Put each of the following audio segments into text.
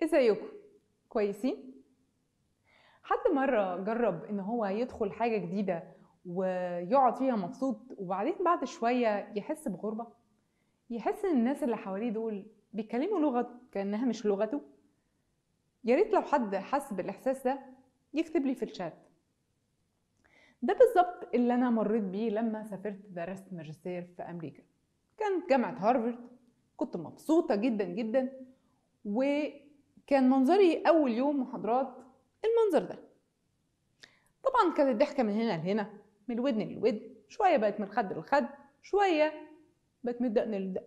ازيكم كويسين حد مره جرب ان هو يدخل حاجه جديده ويقعد فيها مبسوط وبعدين بعد شويه يحس بغربه يحس ان الناس اللي حواليه دول بيتكلموا لغه كانها مش لغته يا ريت لو حد حس بالاحساس ده يكتب لي في الشات ده بالظبط اللي انا مريت بيه لما سافرت درست ماجستير في امريكا كانت جامعه هارفارد كنت مبسوطه جدا جدا وكان منظري اول يوم محاضرات المنظر ده طبعا كانت الضحكه من هنا لهنا من الودن للودن شويه بقت من الخد للخد شويه بقت من الدقن للدقن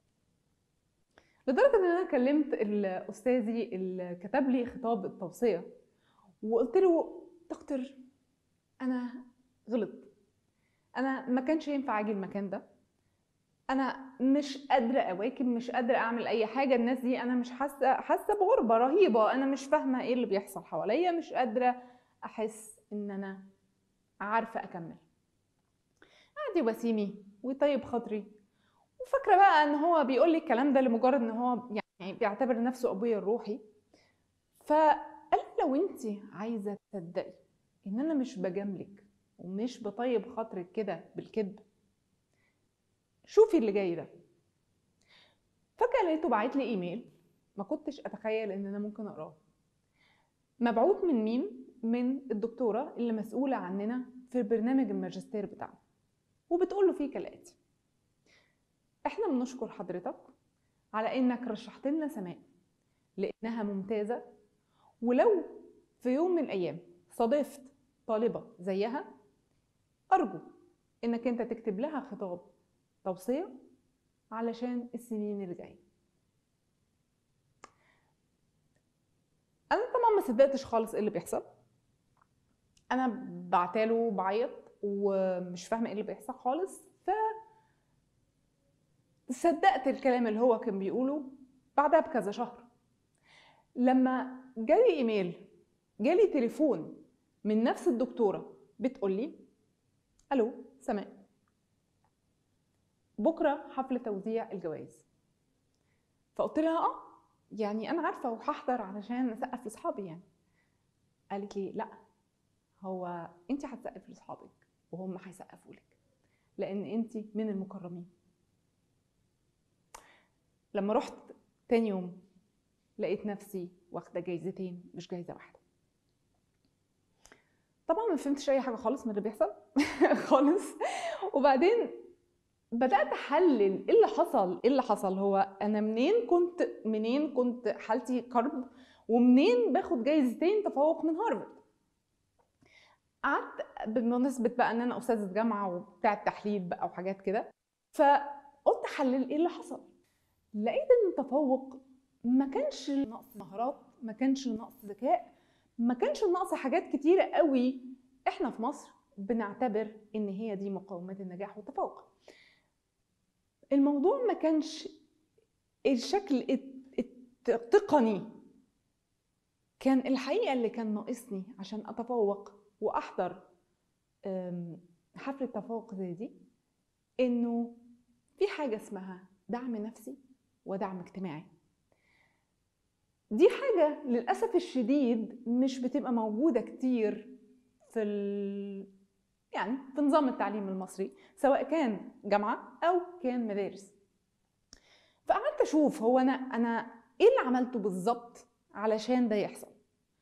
لدرجه ان انا كلمت استاذي اللي كتب لي خطاب التوصيه وقلت له دكتور انا غلط انا ما كانش ينفع اجي المكان ده انا مش قادره اواكب مش قادره اعمل اي حاجه الناس دي انا مش حاسه حاسه بغربه رهيبه انا مش فاهمه ايه اللي بيحصل حواليا مش قادره احس ان انا عارفه اكمل عادي وسيمي وطيب خاطري وفاكره بقى ان هو بيقول لي الكلام ده لمجرد ان هو يعني بيعتبر نفسه ابويا الروحي فقال لي لو انت عايزه تصدقي ان انا مش بجاملك ومش بطيب خاطرك كده بالكذب شوفي اللي جاي ده فجاه لقيته باعت لي ايميل ما كنتش اتخيل ان انا ممكن اقراه مبعوث من مين من الدكتوره اللي مسؤوله عننا في برنامج الماجستير بتاعنا وبتقول له فيه كالاتي احنا بنشكر حضرتك على انك رشحت لنا سماء لانها ممتازه ولو في يوم من الايام صادفت طالبه زيها ارجو انك انت تكتب لها خطاب توصيه علشان السنين اللي جايه انا طبعا ما صدقتش خالص ايه اللي بيحصل انا بعتله بعيط ومش فاهمه ايه اللي بيحصل خالص ف صدقت الكلام اللي هو كان بيقوله بعدها بكذا شهر لما جالي ايميل جالي تليفون من نفس الدكتوره بتقول لي الو سماء بكره حفل توزيع الجوائز فقلت لها اه يعني انا عارفه وهحضر علشان اسقف لاصحابي يعني قالت لي لا هو انت هتسقف لاصحابك وهم هيسقفوا لك لان انت من المكرمين لما رحت تاني يوم لقيت نفسي واخده جايزتين مش جايزه واحده طبعا ما فهمتش اي حاجه خالص من اللي بيحصل خالص وبعدين بدات احلل ايه اللي حصل ايه اللي حصل هو انا منين كنت منين كنت حالتي كرب ومنين باخد جايزتين تفوق من هارفارد قعدت بمناسبه بقى ان انا استاذه جامعه وبتاع تحليل بقى وحاجات كده فقلت احلل ايه اللي حصل لقيت ان التفوق ما كانش نقص مهارات ما كانش نقص ذكاء ما كانش نقص حاجات كتيره قوي احنا في مصر بنعتبر ان هي دي مقومات النجاح والتفوق الموضوع ما كانش الشكل التقني كان الحقيقه اللي كان ناقصني عشان اتفوق واحضر حفله تفوق زي دي انه في حاجه اسمها دعم نفسي ودعم اجتماعي دي حاجة للأسف الشديد مش بتبقى موجودة كتير في ال... يعني في نظام التعليم المصري سواء كان جامعة أو كان مدارس فقعدت أشوف هو أنا أنا إيه اللي عملته بالظبط علشان ده يحصل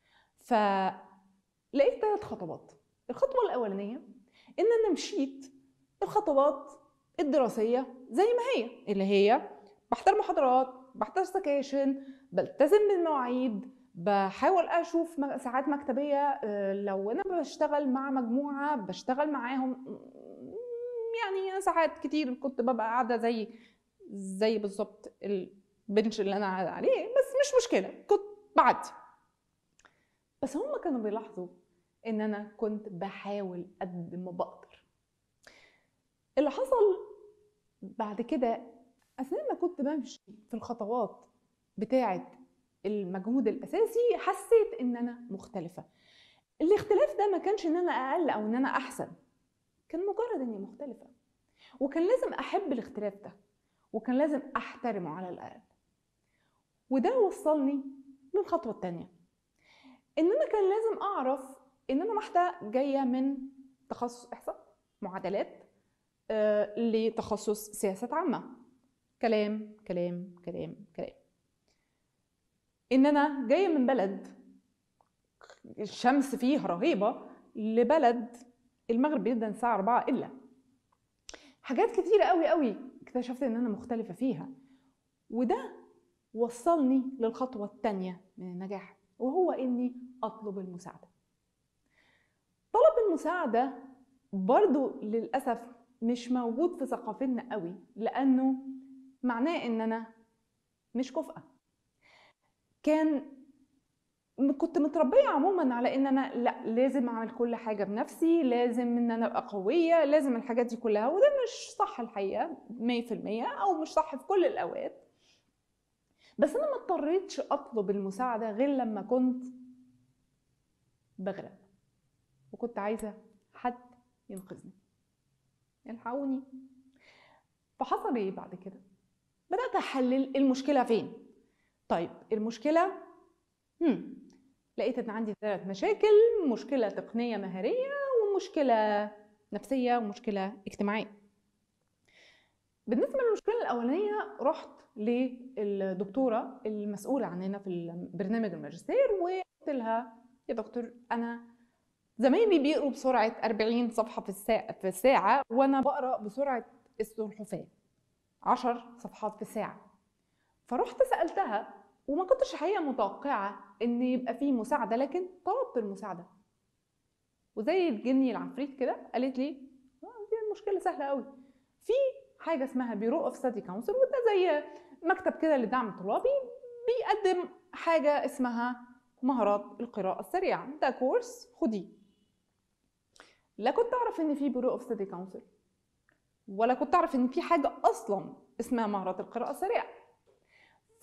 فلقيت ثلاث خطوات الخطوة الأولانية إن أنا مشيت الخطوات الدراسية زي ما هي اللي هي بحضر محاضرات بحضر سكاشن بلتزم بالمواعيد بحاول اشوف ساعات مكتبيه لو انا بشتغل مع مجموعه بشتغل معاهم يعني ساعات كتير كنت ببقى قاعده زي زي بالظبط البنش اللي انا قاعده عليه بس مش مشكله كنت بعدي بس هم كانوا بيلاحظوا ان انا كنت بحاول قد ما بقدر اللي حصل بعد كده اثناء ما كنت بمشي في الخطوات بتاعه المجهود الاساسي حسيت ان انا مختلفه الاختلاف ده ما كانش ان انا اقل او ان انا احسن كان مجرد اني مختلفه وكان لازم احب الاختلاف ده وكان لازم احترمه على الاقل وده وصلني للخطوه الثانيه ان انا كان لازم اعرف ان انا واحده جايه من تخصص احصاء معادلات آه، لتخصص سياسات عامه كلام كلام كلام كلام ان انا جايه من بلد الشمس فيه رهيبه لبلد المغرب بيبدا الساعه 4 الا حاجات كتيره قوي قوي اكتشفت ان انا مختلفه فيها وده وصلني للخطوه الثانيه من النجاح وهو اني اطلب المساعده طلب المساعده برضو للاسف مش موجود في ثقافتنا قوي لانه معناه ان انا مش كفءه كان كنت متربيه عموما على ان انا لا لازم اعمل كل حاجه بنفسي لازم ان انا ابقى قويه لازم الحاجات دي كلها وده مش صح الحقيقه 100% او مش صح في كل الاوقات بس انا ما اضطريتش اطلب المساعده غير لما كنت بغرق وكنت عايزه حد ينقذني الحقوني فحصل ايه بعد كده بدات احلل المشكله فين طيب المشكله هم. لقيت ان عندي ثلاث مشاكل مشكله تقنيه مهاريه ومشكله نفسيه ومشكله اجتماعيه بالنسبه للمشكله الاولانيه رحت للدكتوره المسؤوله عننا في برنامج الماجستير وقلت لها يا دكتور انا زمايلي بيقروا بسرعه 40 صفحه في الساعه في الساعه وانا بقرا بسرعه السلحفاه 10 صفحات في الساعه فرحت سالتها وما كنتش الحقيقه متوقعه ان يبقى فيه مساعده لكن طلبت المساعده وزي الجني العفريت كده قالت لي دي المشكله سهله قوي في حاجه اسمها بيرو اوف ستادي كونسل وده زي مكتب كده لدعم الطلابي بيقدم حاجه اسمها مهارات القراءه السريعه ده كورس خديه لا كنت اعرف ان في بيرو اوف ستادي كونسل ولا كنت اعرف ان في حاجه اصلا اسمها مهارات القراءه السريعه ف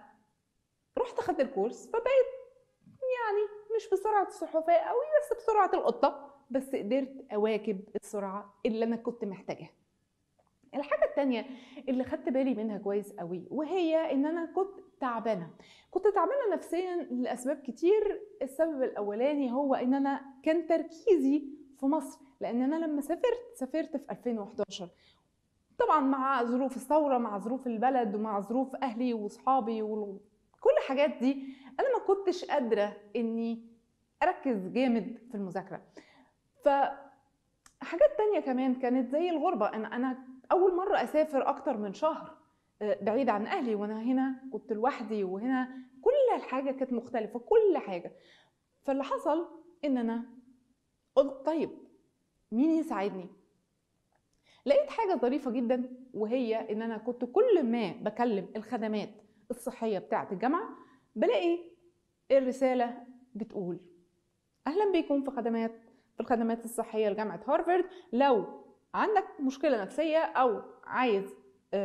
رحت اخدت الكورس فبقيت يعني مش بسرعه السلحفاه قوي بس بسرعه القطه بس قدرت اواكب السرعه اللي انا كنت محتاجاها الحاجه التانية اللي خدت بالي منها كويس قوي وهي ان انا كنت تعبانه كنت تعبانه نفسيا لاسباب كتير السبب الاولاني هو ان انا كان تركيزي في مصر لان انا لما سافرت سافرت في 2011 طبعا مع ظروف الثوره مع ظروف البلد ومع ظروف اهلي واصحابي كل الحاجات دي انا ما كنتش قادره اني اركز جامد في المذاكره ف حاجات تانية كمان كانت زي الغربة أنا أنا أول مرة أسافر أكتر من شهر بعيد عن أهلي وأنا هنا كنت لوحدي وهنا كل الحاجة كانت مختلفة كل حاجة فاللي حصل إن أنا قلت طيب مين يساعدني؟ لقيت حاجة ظريفة جدا وهي إن أنا كنت كل ما بكلم الخدمات الصحيه بتاعه الجامعه بلاقي الرساله بتقول اهلا بكم في خدمات في الخدمات الصحيه لجامعه هارفارد لو عندك مشكله نفسيه او عايز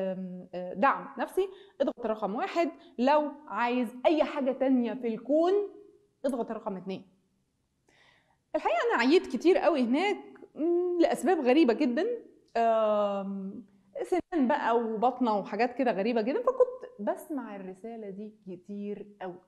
دعم نفسي اضغط رقم واحد لو عايز اي حاجه تانية في الكون اضغط رقم اتنين الحقيقه انا عييت كتير قوي هناك لاسباب غريبه جدا سنان بقى وبطنه وحاجات كده غريبه جدا فكنت بسمع الرساله دي كتير قوي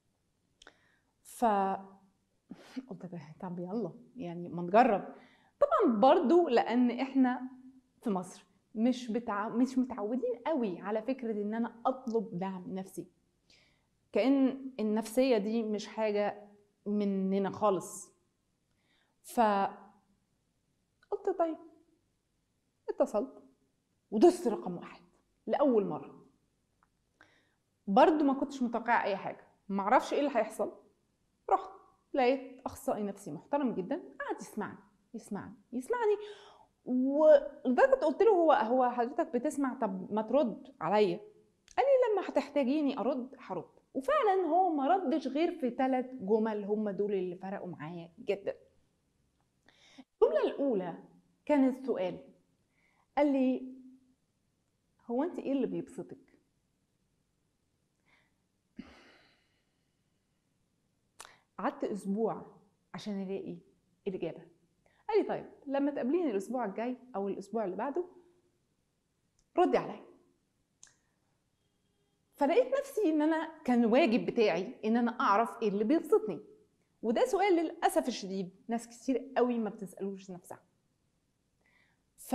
ف قلت ده طب يلا يعني ما نجرب طبعا برضو لان احنا في مصر مش بتع... مش متعودين قوي على فكره ان انا اطلب دعم نفسي كان النفسيه دي مش حاجه مننا خالص ف قلت طيب اتصلت ودست رقم واحد لاول مره برضو ما كنتش متوقعه اي حاجه معرفش ايه اللي هيحصل رحت لقيت اخصائي نفسي محترم جدا قعد يسمعني يسمعني يسمعني ولدرجه قلت له هو هو حضرتك بتسمع طب ما ترد عليا قال لي لما هتحتاجيني ارد هرد وفعلا هو ما ردش غير في ثلاث جمل هم دول اللي فرقوا معايا جدا الجمله الاولى كانت سؤال قال لي هو انت ايه اللي بيبسطك قعدت اسبوع عشان الاقي الاجابه قال لي طيب لما تقابليني الاسبوع الجاي او الاسبوع اللي بعده ردي عليا فلقيت نفسي ان انا كان واجب بتاعي ان انا اعرف ايه اللي بيبسطني وده سؤال للاسف الشديد ناس كتير قوي ما بتسالوش نفسها ف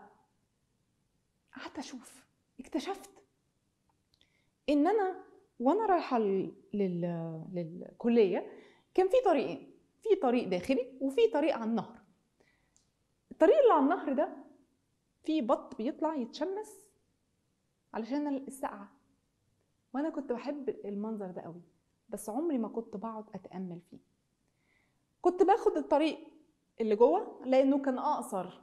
قعدت اشوف اكتشفت ان انا وانا رايحه لل... لل... للكليه كان في طريقين في طريق داخلي وفي طريق على النهر الطريق اللي على النهر ده في بط بيطلع يتشمس علشان السقعه وانا كنت بحب المنظر ده قوي بس عمري ما كنت بقعد اتامل فيه كنت باخد الطريق اللي جوه لانه كان اقصر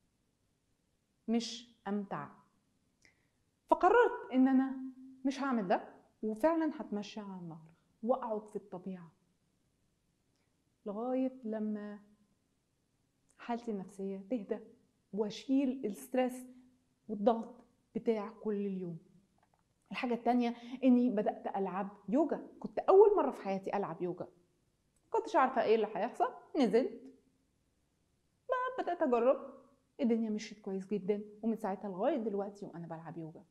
مش امتع فقررت ان انا مش هعمل ده وفعلا هتمشى على النهر واقعد في الطبيعه لغايه لما حالتي النفسيه تهدى واشيل الستريس والضغط بتاع كل اليوم الحاجة التانية إني بدأت ألعب يوجا كنت أول مرة في حياتي ألعب يوجا كنتش عارفة إيه اللي هيحصل نزلت ما بدأت أجرب الدنيا مشيت كويس جدا ومن ساعتها لغاية دلوقتي وأنا بلعب يوجا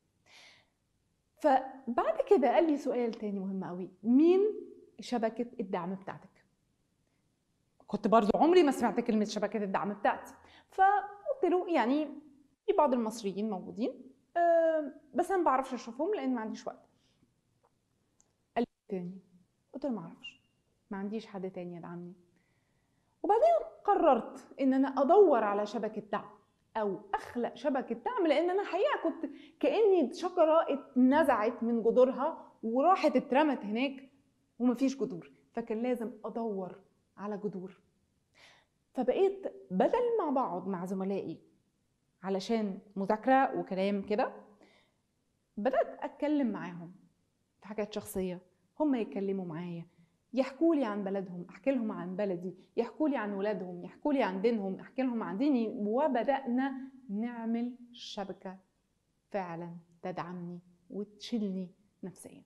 فبعد كده قال لي سؤال تاني مهم قوي مين شبكة الدعم بتاعتك كنت برضو عمري ما سمعت كلمة شبكة الدعم بتاعتي فقلت له يعني في بعض المصريين موجودين أه بس انا ما بعرفش اشوفهم لان ما عنديش وقت قال لي تاني قلت له ما اعرفش ما عنديش حد تاني يدعمني وبعدين قررت ان انا ادور على شبكه دعم او اخلق شبكه دعم لان انا حقيقه كنت كاني شجره اتنزعت من جذورها وراحت اترمت هناك ومفيش جذور فكان لازم ادور على جذور فبقيت بدل ما بقعد مع زملائي علشان مذاكره وكلام كده بدات اتكلم معاهم في حاجات شخصيه هم يتكلموا معايا يحكوا لي عن بلدهم احكي لهم عن بلدي يحكوا لي عن ولادهم يحكوا لي عن دينهم احكي لهم عن ديني وبدانا نعمل شبكه فعلا تدعمني وتشيلني نفسيا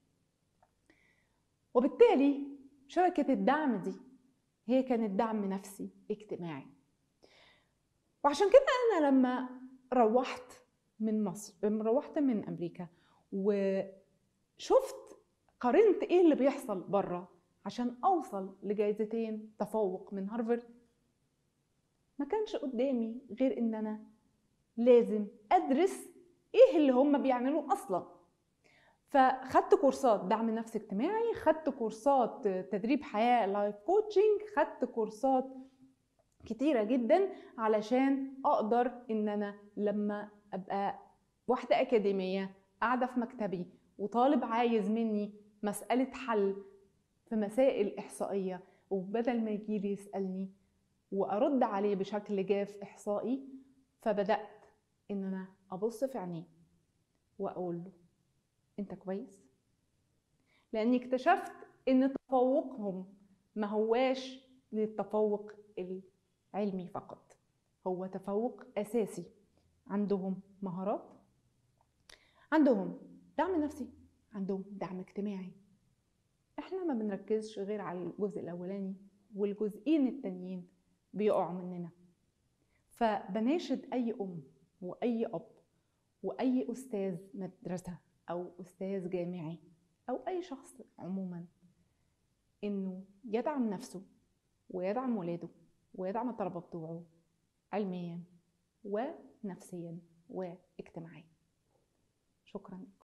وبالتالي شبكه الدعم دي هي كانت دعم نفسي اجتماعي وعشان كده انا لما روحت من مصر روحت من امريكا وشفت قارنت ايه اللي بيحصل بره عشان اوصل لجائزتين تفوق من هارفارد ما كانش قدامي غير ان انا لازم ادرس ايه اللي هم بيعملوه اصلا فخدت كورسات دعم نفسي اجتماعي خدت كورسات تدريب حياه لايف كوتشنج خدت كورسات كتيره جدا علشان اقدر ان انا لما ابقى واحده اكاديميه قاعده في مكتبي وطالب عايز مني مساله حل في مسائل احصائيه وبدل ما يجي يسالني وارد عليه بشكل جاف احصائي فبدات ان انا ابص في عينيه واقول له انت كويس لاني اكتشفت ان تفوقهم ما هواش للتفوق العلمي فقط هو تفوق اساسي عندهم مهارات عندهم دعم نفسي عندهم دعم اجتماعي احنا ما بنركزش غير على الجزء الاولاني والجزئين التانيين بيقعوا مننا فبناشد اي ام واي اب واي استاذ مدرسه او استاذ جامعي او اي شخص عموما انه يدعم نفسه ويدعم ولاده ويدعم الطلبه بتوعه علميا ونفسيا واجتماعيا شكرا